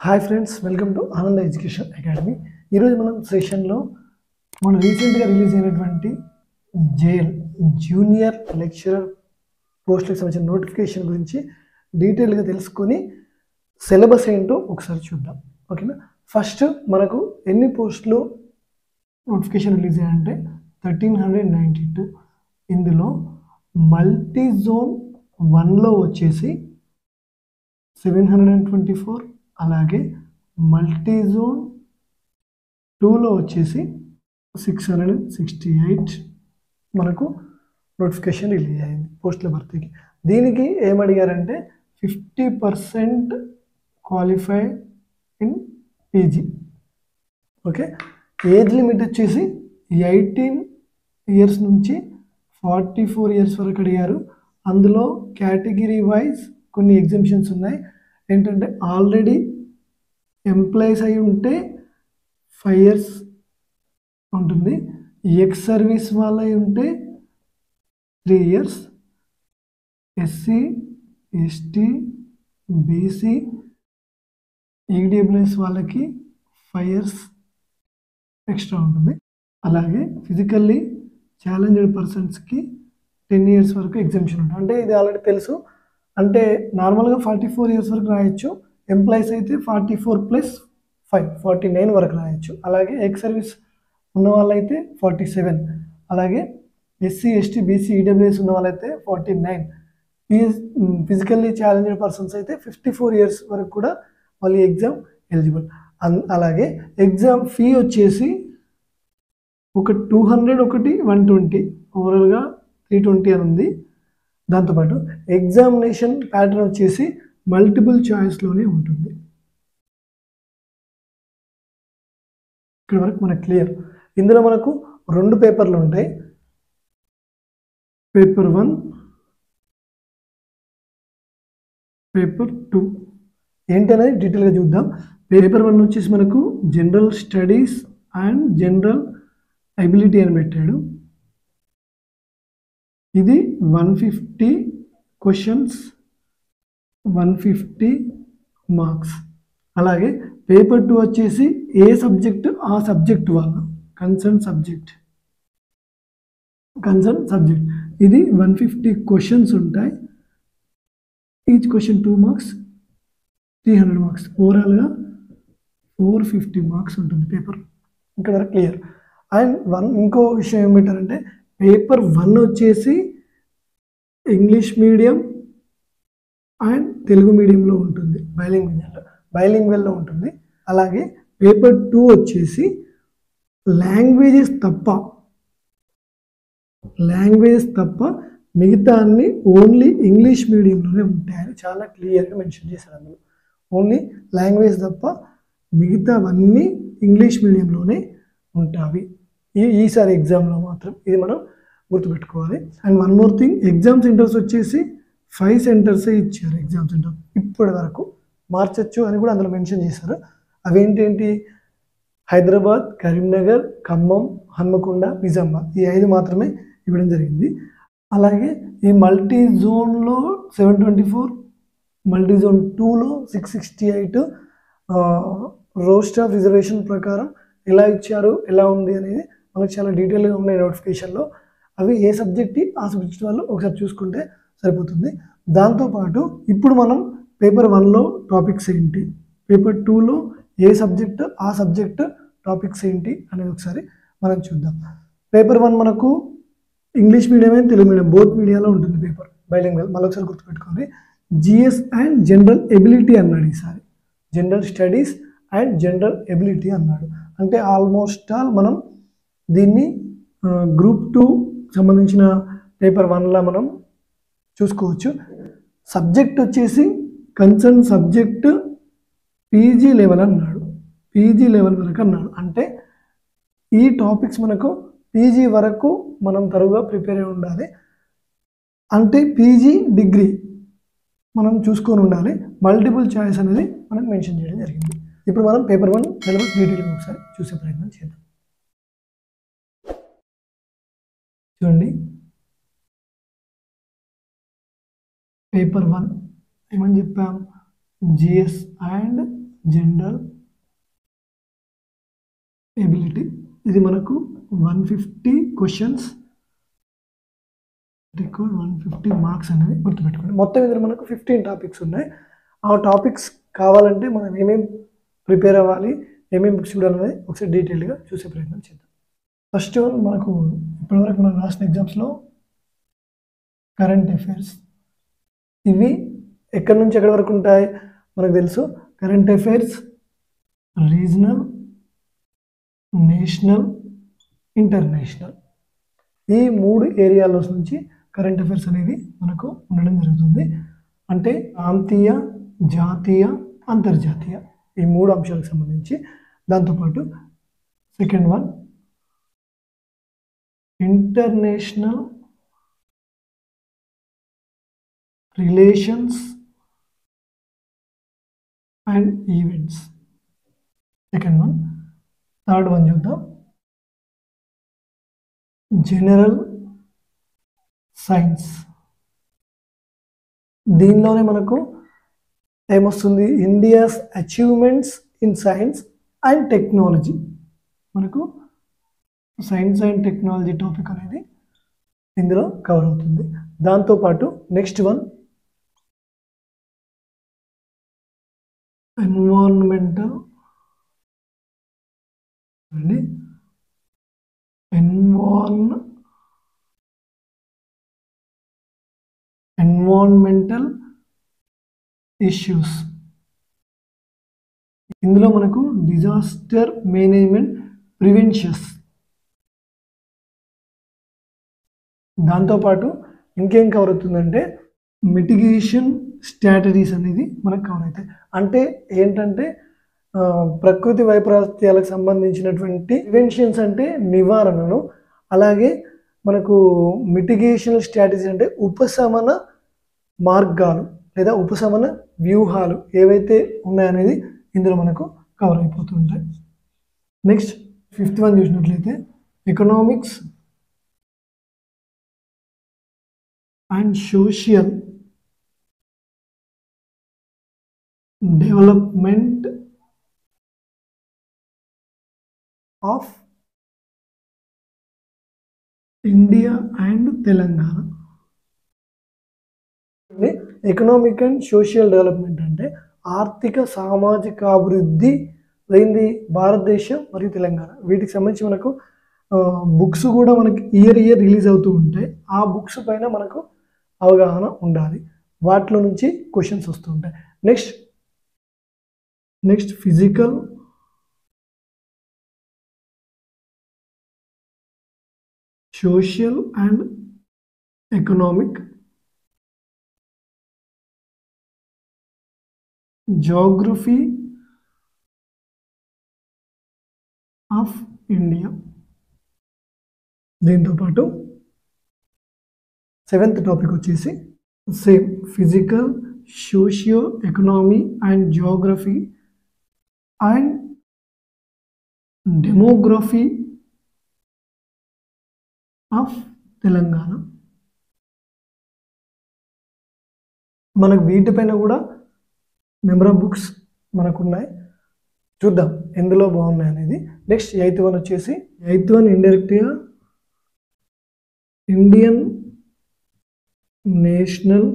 hi friends welcome to Ananda education academy ఈరోజు మనం సెషన్లో మన రీసెంట్గా రిలీజ్ అయినటువంటి జేఎల్ జూనియర్ లెక్చరర్ పోస్టులకు సంబంధించిన నోటిఫికేషన్ గురించి డీటెయిల్గా తెలుసుకొని సిలబస్ ఏంటో ఒకసారి చూద్దాం ఓకేనా ఫస్ట్ మనకు ఎన్ని పోస్టులు నోటిఫికేషన్ రిలీజ్ అయ్యాయంటే థర్టీన్ హండ్రెడ్ నైంటీ టూ ఇందులో మల్టీ జోన్ వన్లో వచ్చేసి seven hundred and twenty four అలాగే మల్టీ జోన్ టూలో వచ్చేసి సిక్స్ హండ్రెడ్ సిక్స్టీ ఎయిట్ మనకు నోటిఫికేషన్ రిలీజ్ అయింది పోస్టుల భర్తీకి దీనికి ఏమడిగారంటే fifty percent qualify in PG okay age limit వచ్చేసి ఎయిటీన్ ఇయర్స్ నుంచి ఫార్టీ ఫోర్ ఇయర్స్ వరకు అడిగారు అందులో కేటగిరీ వైజ్ కొన్ని ఎగ్జామ్షన్స్ ఉన్నాయి ఏంటంటే ఆల్రెడీ ఎంప్లాయీస్ అయి ఉంటే ఫైవ్ ఇయర్స్ ఉంటుంది ఎక్స్ సర్వీస్ వాళ్ళ అయి ఉంటే three years SC ST BC EWS వాళ్ళకి ఫైవ్ ఇయర్స్ ఎక్స్ట్రా ఉంటుంది అలాగే ఫిజికల్లీ ఛాలెంజ్డ్ పర్సన్స్కి టెన్ ఇయర్స్ వరకు ఎగ్జామ్షన్ ఉంటుంది అంటే ఇది ఆల్రెడీ తెలుసు అంటే నార్మల్గా ఫార్టీ ఫోర్ ఇయర్స్ వరకు రాయొచ్చు ఎంప్లాయీస్ అయితే forty four plus five forty nine వరకు రాయొచ్చు అలాగే ఎక్స్ సర్వీస్ ఉన్న వాళ్ళైతే ఫార్టీ సెవెన్ అలాగే ఎస్సీ ఎస్టీ బీసీ ఈడబ్ల్యూఎస్ ఉన్న వాళ్ళైతే forty nine physically challenged persons అయితే ఫిఫ్టీ ఫోర్ ఇయర్స్ వరకు కూడా వాళ్ళు ఎగ్జామ్ ఎలిజిబుల్ అలాగే ఎగ్జామ్ ఫీ వచ్చేసి ఒక టూ హండ్రెడ్ ఒకటి వన్ ట్వంటీ ఓవరాల్గా త్రీ ట్వంటీ అని ఉంది దాంతోపాటు ఎగ్జామినేషన్ ప్యాటర్న్ వచ్చేసి మల్టిపుల్ చాయిస్లోనే ఉంటుంది ఇక్కడ వరకు మనకు క్లియర్ ఇందులో మనకు రెండు పేపర్లు ఉంటాయి పేపర్ వన్ పేపర్ టూ ఏంటనేది డీటెయిల్గా చూద్దాం పేపర్ వన్ వచ్చేసి మనకు general studies and general ability అని పెట్టాడు ఇది one fifty questions one fifty marks అలాగే పేపర్ టూ వచ్చేసి ఏ సబ్జెక్ట్ ఆ సబ్జెక్ట్ వాళ్ళ కన్సర్న్ సబ్జెక్ట్ కన్సర్న్ సబ్జెక్ట్ ఇది వన్ ఫిఫ్టీ క్వశ్చన్స్ ఉంటాయి each question two marks three hundred marks ఓవరాల్గా ఫోర్ ఫిఫ్టీ మార్క్స్ ఉంటుంది పేపర్ ఇక్కడ వరకు క్లియర్ అండ్ వన్ ఇంకో విషయం ఏం పెట్టారంటే పేపర్ వన్ వచ్చేసి ఇంగ్లీష్ మీడియం అండ్ తెలుగు మీడియంలో ఉంటుంది బైలింగ్ మీడియంలో బైలింగ్ వెల్లో ఉంటుంది అలాగే పేపర్ టూ వచ్చేసి లాంగ్వేజెస్ తప్ప లాంగ్వేజెస్ తప్ప మిగతా అన్ని ఓన్లీ ఇంగ్లీష్ మీడియంలోనే ఉంటాయని చాలా క్లియర్గా మెన్షన్ చేశారు అందులో ఓన్లీ లాంగ్వేజ్ తప్ప మిగతావన్నీ ఇంగ్లీష్ మీడియంలోనే ఉంటాయి ఈ ఈసారి ఎగ్జామ్లో మాత్రం ఇది మనం గుర్తుపెట్టుకోవాలి and one more thing exam centres వచ్చేసి ఫైవ్ సెంటర్సే ఇచ్చారు ఎగ్జామ్ సెంటర్ ఇప్పటి వరకు మార్చచ్చు అని కూడా అందులో మెన్షన్ చేశారు అవేంటేంటి హైదరాబాద్ కరీంనగర్ ఖమ్మం హన్మకొండ నిజామాబాద్ ఈ ఐదు మాత్రమే ఇవ్వడం జరిగింది అలాగే ఈ మల్టీ జోన్లో seven twenty four multi zone టూలో six sixty eight roster of reservation ప్రకారం ఎలా ఇచ్చారు ఎలా ఉంది అనేది మనకు చాలా డీటెయిల్గా ఉన్నాయి నోటిఫికేషన్లో అవి ఏ సబ్జెక్ట్ ఆ సబ్జెక్ట్ వాళ్ళు ఒకసారి చూసుకుంటే సరిపోతుంది దాంతోపాటు ఇప్పుడు మనం పేపర్ వన్లో టాపిక్స్ ఏంటి పేపర్ టూలో ఏ సబ్జెక్ట్ ఆ సబ్జెక్ట్ టాపిక్స్ ఏంటి అనేది ఒకసారి మనం చూద్దాం పేపర్ వన్ మనకు ఇంగ్లీష్ మీడియమే తెలుగు మీడియం బోత్ మీడియాలో ఉంటుంది పేపర్ బైలింగ్వల్ మళ్ళీ ఒకసారి గుర్తుపెట్టుకోండి జిఎస్ అండ్ జనరల్ ఎబిలిటీ అన్నాడు ఈసారి general studies and general ability అన్నాడు అంటే ఆల్మోస్ట్ ఆల్ మనం దీన్ని గ్రూప్ టూ సంబంధించిన పేపర్ వన్లా మనం చూసుకోవచ్చు సబ్జెక్ట్ వచ్చేసి కన్సర్న్ సబ్జెక్ట్ పీజీ లెవెల్ అన్నాడు పీజీ లెవెల్ వరకు అన్నాడు అంటే ఈ టాపిక్స్ మనకు పీజీ వరకు మనం తరువుగా ప్రిపేర్ అయి ఉండాలి అంటే పీజీ డిగ్రీ మనం చూసుకొని ఉండాలి మల్టిపుల్ చాయిస్ అనేది మనకు మెన్షన్ చేయడం జరిగింది ఇప్పుడు మనం పేపర్ వన్ సిలబస్ డీటెయిల్గా ఒకసారి చూసే ప్రయత్నం చేద్దాం చూడండి పేపర్ వన్ ఏమని చెప్పాం జిఎస్ అండ్ జనరల్ ఎబిలిటీ ఇది మనకు one fifty questions record one fifty marks అనేది గుర్తుపెట్టుకోండి మొత్తం ఇందులో మనకు ఫిఫ్టీన్ టాపిక్స్ ఉన్నాయి ఆ టాపిక్స్ కావాలంటే మనం ఏమేమి ప్రిపేర్ అవ్వాలి ఏమేమి బుక్స్ చూడాలనేది ఒకసారి డీటెయిల్గా చూసే ప్రయత్నం చేద్దాం ఫస్ట్ వన్ మనకు ఇప్పటివరకు మనం రాసిన ఎగ్జామ్స్లో కరెంట్ అఫైర్స్ ఇవి ఎక్కడి నుంచి ఎక్కడి వరకు ఉంటాయి మనకు తెలుసు current affairs regional national international ఈ మూడు ఏరియాలో నుంచి కరెంట్ అఫైర్స్ అనేది మనకు ఉండడం జరుగుతుంది అంటే ప్రాంతీయ జాతీయ అంతర్జాతీయ ఈ మూడు అంశాలకు సంబంధించి దాంతోపాటు second one international relations and events second one third one చూద్దాం జనరల్ సైన్స్ దీనిలోనే మనకు ఏమొస్తుంది India's achievements in science and technology మనకు సైన్స్ అండ్ టెక్నాలజీ టాపిక్ అనేది ఇందులో కవర్ అవుతుంది దాంతోపాటు నెక్స్ట్ వన్ ఎన్వాన్మెంటల్ అండి ఎన్వాన్ ఎన్వాన్మెంటల్ ఇష్యూస్ ఇందులో మనకు డిజాస్టర్ మేనేజ్మెంట్ ప్రివెన్షన్స్ దాంతోపాటు ఇంకేం కవర్ అవుతుందంటే మిటిగేషన్ స్ట్రాటజీస్ అనేది మనకు కవర్ అవుతాయి అంటే ఏంటంటే ఆ, ప్రకృతి వైపరీత్యాలకు సంబంధించినటువంటి ప్రివెన్షన్స్ అంటే నివారణను అలాగే మనకు మిటిగేషన్ స్ట్రాటజీ అంటే ఉపశమన మార్గాలు లేదా ఉపశమన వ్యూహాలు ఏవైతే ఉన్నాయనేది ఇందులో మనకు కవర్ అయిపోతుంటాయి నెక్స్ట్ ఫిఫ్త్ వన్ చూసినట్లయితే economics and social development of India and Telangana economic and social development అంటే ఆర్థిక సామాజిక అభివృద్ధి లేనిది భారతదేశం మరియు తెలంగాణ వీటికి సంబంధించి మనకు బుక్స్ కూడా మనకి ఇయర్ ఇయర్ రిలీజ్ అవుతూ ఉంటాయి ఆ బుక్స్ పైన మనకు అవగాహన ఉండాలి వాటిలో నుంచి క్వశ్చన్స్ వస్తుంటాయి next next physical social and economic geography of India దీంతోపాటు సెవెంత్ టాపిక్ వచ్చేసి same physical socio economy and geography and demography of Telangana మనకు వీటిపైన కూడా నెంబర్ ఆఫ్ బుక్స్ మనకు ఉన్నాయి చూద్దాం ఎందులో బాగున్నాయి అనేది నెక్స్ట్ ఎయిత్ వన్ వచ్చేసి ఎయిత్ వన్ ఇండైరెక్ట్గా ఇండియన్ నేషనల్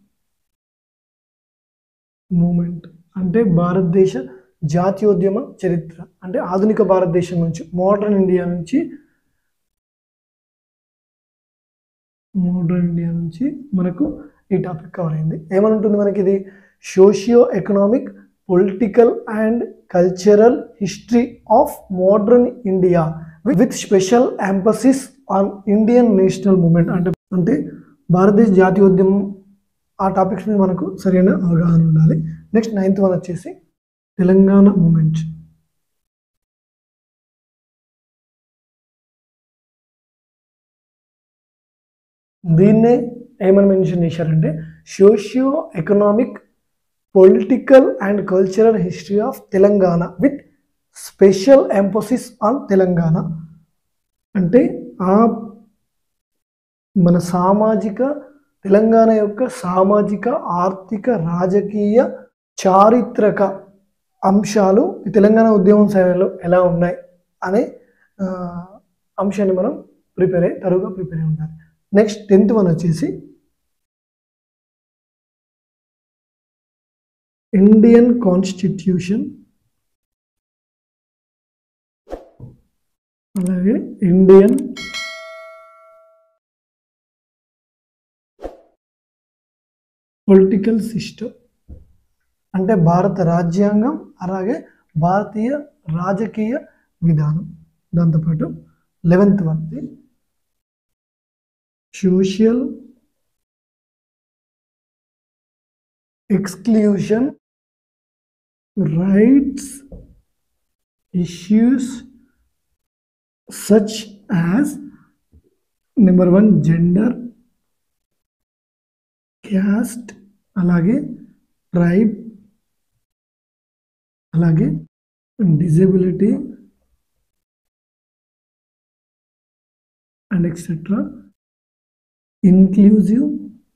మూమెంట్ అంటే భారతదేశ జాతీయోద్యమ చరిత్ర అంటే ఆధునిక భారతదేశం నుంచి మోడర్న్ ఇండియా నుంచి మోడర్న్ ఇండియా నుంచి మనకు ఈ టాపిక్ కవర్ అయింది ఏమని ఉంటుంది మనకి ఇది socio economic political and cultural history of modern India with special emphasis on Indian national movement అంటే అంటే భారతదేశ జాతీయోద్యమం ఆ టాపిక్స్ మీద మనకు సరైన అవగాహన ఉండాలి నెక్స్ట్ నైన్త్ వన్ వచ్చేసి తెలంగాణ మూమెంట్ దీన్నే ఏమని మెన్షన్ చేశారంటే socio economic political and cultural history of Telangana with special emphasis on Telangana అంటే ఆ మన సామాజిక తెలంగాణ యొక్క సామాజిక ఆర్థిక రాజకీయ చారిత్రక అంశాలు ఈ తెలంగాణ ఉద్యమం సమయంలో ఎలా ఉన్నాయి అనే ఆ, అంశాన్ని మనం ప్రిపేర్ అయ్యి తరువుగా ప్రిపేర్ అయి ఉండాలి నెక్స్ట్ టెన్త్ వన్ వచ్చేసి ఇండియన్ కాన్స్టిట్యూషన్ అలాగే ఇండియన్ పొలిటికల్ సిస్టమ్ అంటే భారత రాజ్యాంగం అలాగే భారతీయ రాజకీయ విధానం దాంతోపాటు లెవెన్త్ వన్ది social exclusion rights issues such as number one gender caste అలాగే ట్రైబ్ అలాగే disability and etcetera inclusive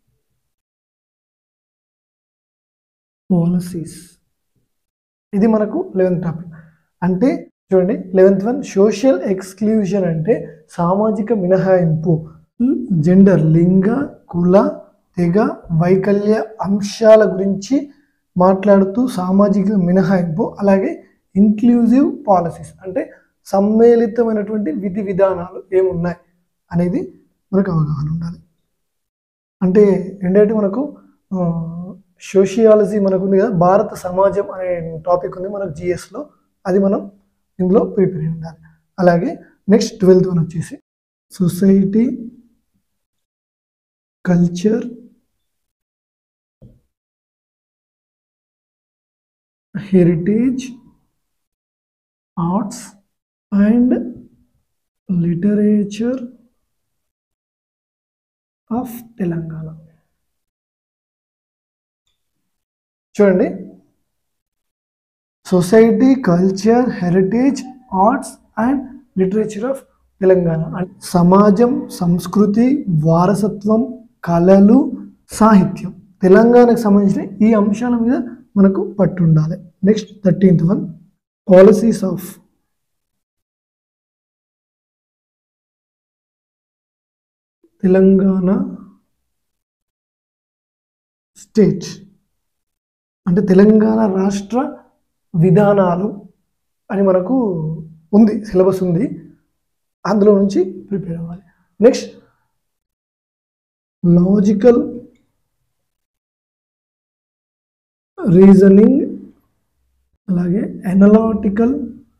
policies ఇది మనకు లెవెన్త్ టాపిక్ అంటే చూడండి లెవెన్త్ వన్ సోషల్ ఎక్స్క్లూజన్ అంటే సామాజిక మినహాయింపు జెండర్ లింగ కుల తెగ వైకల్య అంశాల గురించి మాట్లాడుతూ సామాజిక మినహాయింపు అలాగే ఇన్క్లూజివ్ పాలసీస్ అంటే సమ్మేళితమైనటువంటి విధి విధానాలు ఏమున్నాయి అనేది మనకు అవగాహన ఉండాలి అంటే ఏంటంటే మనకు సోషియాలజీ మనకు ఉంది కదా భారత సమాజం అనే టాపిక్ ఉంది మనకు జిఎస్లో అది మనం ఇందులో ప్రిపేర్ అయి ఉండాలి అలాగే నెక్స్ట్ ట్వెల్త్ వన్ వచ్చేసి society culture heritage arts and literature of Telangana చూడండి society culture heritage arts and literature of Telangana అంటే సమాజం సంస్కృతి వారసత్వం కళలు సాహిత్యం తెలంగాణకు సంబంధించిన ఈ అంశాల మీద మనకు పట్టు ఉండాలి next thirteenth one policies of Telangana state అంటే తెలంగాణ రాష్ట్ర విధానాలు అని మనకు ఉంది సిలబస్ ఉంది అందులో నుంచి ప్రిపేర్ అవ్వాలి నెక్స్ట్ లాజికల్ రీజనింగ్ అలాగే ఎనలాటికల్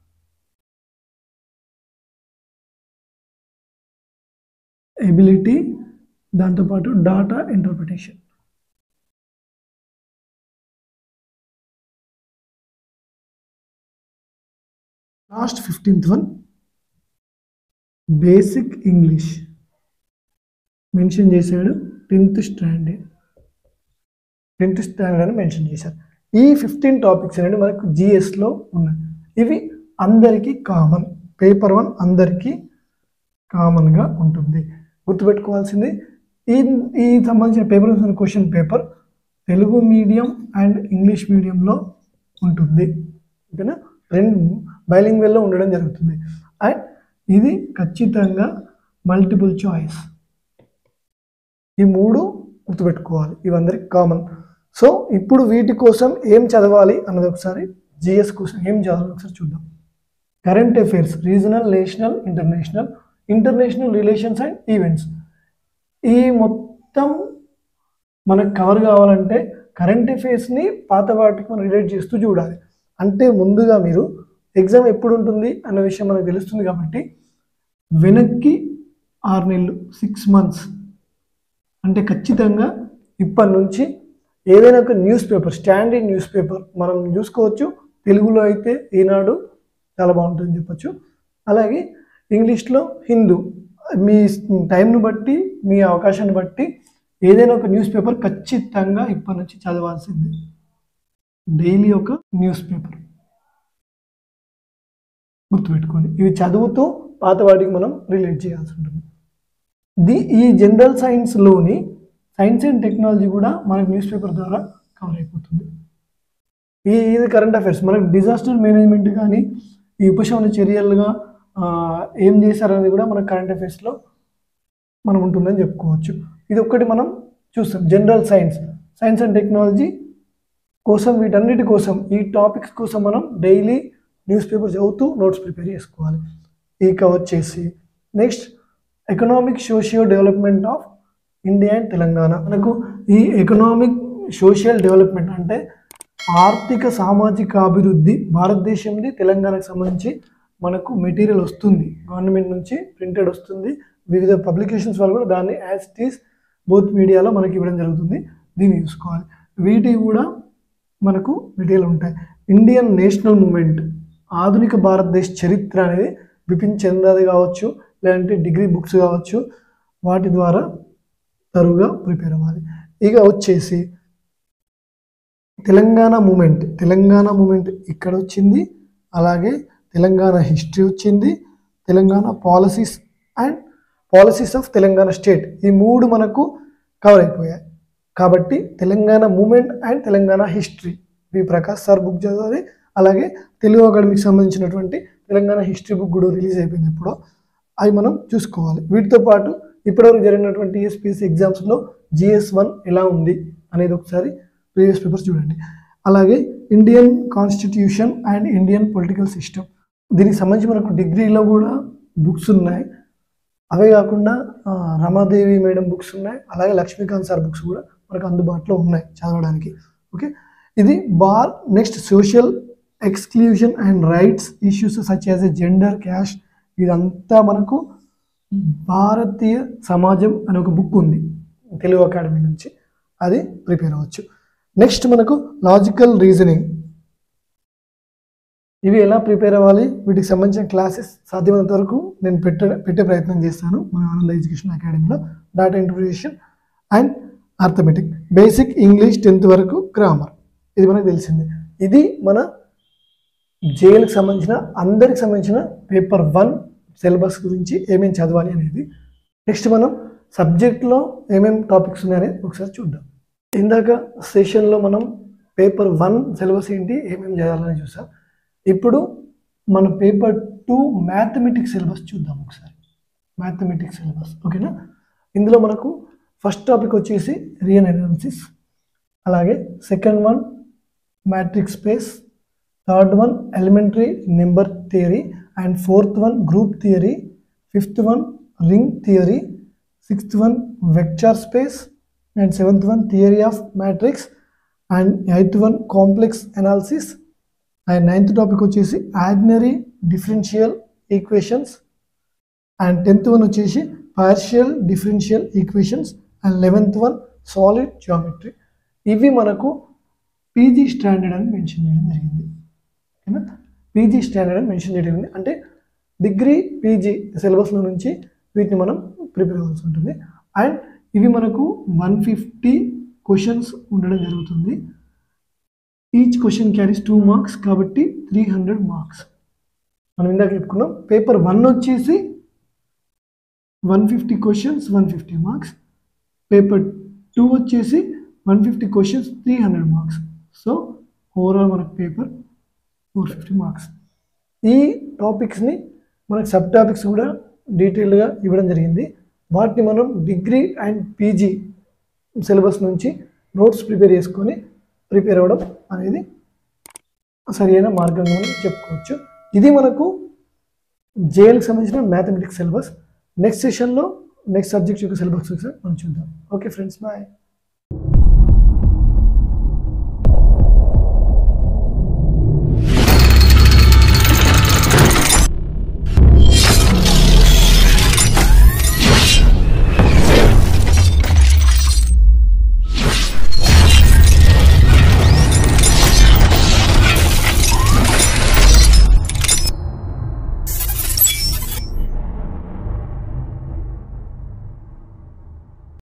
ఎబిలిటీ దాంతోపాటు data interpretation last fifteenth one basic English mention చేశాడు టెన్త్ స్టాండర్డ్ టెన్త్ స్టాండర్డ్ అని మెన్షన్ చేశారు ఈ ఫిఫ్టీన్ టాపిక్స్ అనేవి మనకు జిఎస్లో ఉన్నాయి ఇవి అందరికీ కామన్ పేపర్ వన్ అందరికీ కామన్గా ఉంటుంది గుర్తుపెట్టుకోవాల్సింది ఈ ఈ సంబంధించిన paper one question paper Telugu medium and English మీడియంలో ఉంటుంది ఓకేనా రెండు బైలింగ్వెల్లో ఉండడం జరుగుతుంది అండ్ ఇది ఖచ్చితంగా మల్టిపుల్ చాయిస్ ఈ మూడు గుర్తుపెట్టుకోవాలి ఇవందరికి కామన్ సో ఇప్పుడు వీటి కోసం ఏం చదవాలి అన్నది ఒకసారి జిఎస్ కోసం ఏం చదవాలి ఒకసారి చూద్దాం current affairs regional national international international relations and events ఈ మొత్తం మనకు కవర్ కావాలంటే కరెంట్ అఫైర్స్ని పాత వాటికి మనం రిలేట్ చేస్తూ చూడాలి అంటే ముందుగా మీరు ఎగ్జామ్ ఎప్పుడు ఉంటుంది అన్న విషయం మనకు తెలుస్తుంది కాబట్టి వెనక్కి ఆరు నెలలు సిక్స్ మంత్స్ అంటే ఖచ్చితంగా ఇప్పటి నుంచి ఏదైనా ఒక newspaper standard newspaper మనం చూసుకోవచ్చు తెలుగులో అయితే ఈనాడు చాలా బాగుంటుందని చెప్పొచ్చు అలాగే ఇంగ్లీష్లో హిందూ మీ టైంను బట్టి మీ అవకాశాన్ని బట్టి ఏదైనా ఒక న్యూస్ పేపర్ ఖచ్చితంగా ఇప్పటి నుంచి చదవాల్సిందే డైలీ ఒక న్యూస్ పేపర్ గుర్తుపెట్టుకోండి ఇవి చదువుతూ పాత వాటికి మనం రిలేట్ చేయాల్సి ఉంటుంది ది ఈ జనరల్ సైన్స్లోని సైన్స్ అండ్ టెక్నాలజీ కూడా మనకి న్యూస్ పేపర్ ద్వారా కవర్ అయిపోతుంది ఈ ఇది కరెంట్ అఫైర్స్ మనకు డిజాస్టర్ మేనేజ్మెంట్ కానీ ఈ ఉపశమన చర్యలుగా ఆ, ఏం చేశారనేది కూడా మన కరెంట్ అఫైర్స్లో మనం ఉంటుందని చెప్పుకోవచ్చు ఇది ఒక్కటి మనం చూస్తాం general science science and technology కోసం వీటన్నిటి కోసం ఈ టాపిక్స్ కోసం మనం డైలీ న్యూస్ పేపర్ చదువుతూ నోట్స్ ప్రిపేర్ చేసుకోవాలి ఇక వచ్చేసి next economic socio development of India and Telangana మనకు ఈ ఎకనామిక్ సోషల్ డెవలప్మెంట్ అంటే ఆర్థిక సామాజిక అభివృద్ధి భారతదేశంది తెలంగాణకు సంబంధించి మనకు మెటీరియల్ వస్తుంది గవర్నమెంట్ నుంచి ప్రింటెడ్ వస్తుంది వివిధ పబ్లికేషన్స్ వాళ్ళు కూడా దాన్ని యాజ్ ఇట్ ఈస్ బోత్ మీడియాలో మనకి ఇవ్వడం జరుగుతుంది దీన్ని చూసుకోవాలి వీటివి కూడా మనకు మెటీరియల్ ఉంటాయి ఇండియన్ నేషనల్ మూమెంట్ ఆధునిక భారతదేశ చరిత్ర అనేది బిపిన్ చంద్రది కావచ్చు లేదంటే డిగ్రీ బుక్స్ కావచ్చు వాటి ద్వారా తరువుగా ప్రిపేర్ అవ్వాలి ఇక వచ్చేసి తెలంగాణ మూమెంట్ తెలంగాణ మూమెంట్ ఇక్కడ వచ్చింది అలాగే తెలంగాణ హిస్టరీ వచ్చింది Telangana policies and policies of Telangana state ఈ మూడు మనకు కవర్ అయిపోయాయి కాబట్టి Telangana movement and Telangana history V Prakash sir book చదవాలి అలాగే తెలుగు అకాడమీకి సంబంధించినటువంటి తెలంగాణ హిస్టరీ బుక్ కూడా రిలీజ్ అయిపోయింది ఇప్పుడు అవి మనం చూసుకోవాలి వీటితో పాటు ఇప్పటివరకు జరిగినటువంటి ఎస్పీఎస్సీ ఎగ్జామ్స్లో జిఎస్ వన్ ఎలా ఉంది అనేది ఒకసారి ప్రీవియస్ పేపర్స్ చూడండి అలాగే Indian constitution and Indian political system దీనికి సంబంధించి మనకు డిగ్రీలో కూడా బుక్స్ ఉన్నాయి అవే కాకుండా ఆ, రమాదేవి మేడం బుక్స్ ఉన్నాయి అలాగే లక్ష్మీకాంత్ సార్ బుక్స్ కూడా మనకు అందుబాటులో ఉన్నాయి చదవడానికి ఓకే ఇది బార్ next social exclusion and rights issues such as a gender caste ఇదంతా మనకు భారతీయ సమాజం అనే ఒక బుక్ ఉంది తెలుగు అకాడమీ నుంచి అది ప్రిపేర్ అవ్వచ్చు నెక్స్ట్ మనకు లాజికల్ రీజనింగ్ ఇవి ఎలా ప్రిపేర్ అవ్వాలి వీటికి సంబంధించిన క్లాసెస్ సాధ్యమైనంత వరకు నేను పెట్ట పెట్టే ప్రయత్నం చేస్తాను మన ఆనంద ఎడ్యుకేషన్ అకాడమీలో data interpretation and arithmetic basic English tenth వరకు గ్రామర్ ఇది మనకు తెలిసిందే ఇది మన జేఎల్కి సంబంధించిన అందరికి సంబంధించిన పేపర్ వన్ సిలబస్ గురించి ఏమేమి చదవాలి అనేది నెక్స్ట్ మనం సబ్జెక్ట్లో ఏమేమి టాపిక్స్ ఉన్నాయనేది ఒకసారి చూద్దాం ఇందాక సెషన్లో మనం పేపర్ వన్ సిలబస్ ఏంటి ఏమేమి చదవాలని చూసాం ఇప్పుడు మన పేపర్ టూ మ్యాథమెటిక్స్ సిలబస్ చూద్దాం ఒకసారి మ్యాథమెటిక్స్ సిలబస్ ఓకేనా ఇందులో మనకు ఫస్ట్ టాపిక్ వచ్చేసి రియల్ అనాలిసిస్ అలాగే second one matrix space third one elementary number theory and fourth one group theory fifth one ring theory sixth one vector space and seventh one theory of matrix and eighth one complex analysis and ninth topic వచ్చేసి ordinary differential equations and tenth one వచ్చేసి partial differential equations and eleventh one solid geometry ఇవి మనకు PG standard అని mention చేయడం జరిగింది ఓకేనా PG standard అని mention చేయడం జరిగింది అంటే డిగ్రీ పీజీ సిలబస్లో నుంచి వీటిని మనం ప్రిపేర్ అవ్వాల్సి ఉంటుంది అండ్ ఇవి మనకు వన్ ఫిఫ్టీ క్వశ్చన్స్ ఉండడం జరుగుతుంది each question carries two marks కాబట్టి త్రీ హండ్రెడ్ మార్క్స్ మనం ఇందాక చెప్పుకున్నాం పేపర్ వన్ వచ్చేసి one fifty questions one fifty marks paper two వచ్చేసి one fifty questions three hundred marks so overall మనకు పేపర్ ఫోర్ ఫిఫ్టీ మార్క్స్ ఈ టాపిక్స్ని మనకు సబ్ టాపిక్స్ కూడా డీటెయిల్గా ఇవ్వడం జరిగింది వాటిని మనం డిగ్రీ అండ్ పీజీ సిలబస్ నుంచి నోట్స్ ప్రిపేర్ చేసుకొని ప్రిపేర్ అవ్వడం అనేది సరైన మార్గం అని చెప్పుకోవచ్చు ఇది మనకు జేఎల్కి సంబంధించిన మ్యాథమెటిక్స్ సిలబస్ నెక్స్ట్ సెషన్లో నెక్స్ట్ సబ్జెక్ట్ యొక్క సిలబస్ మనం చూద్దాం ఓకే ఫ్రెండ్స్ బాయ్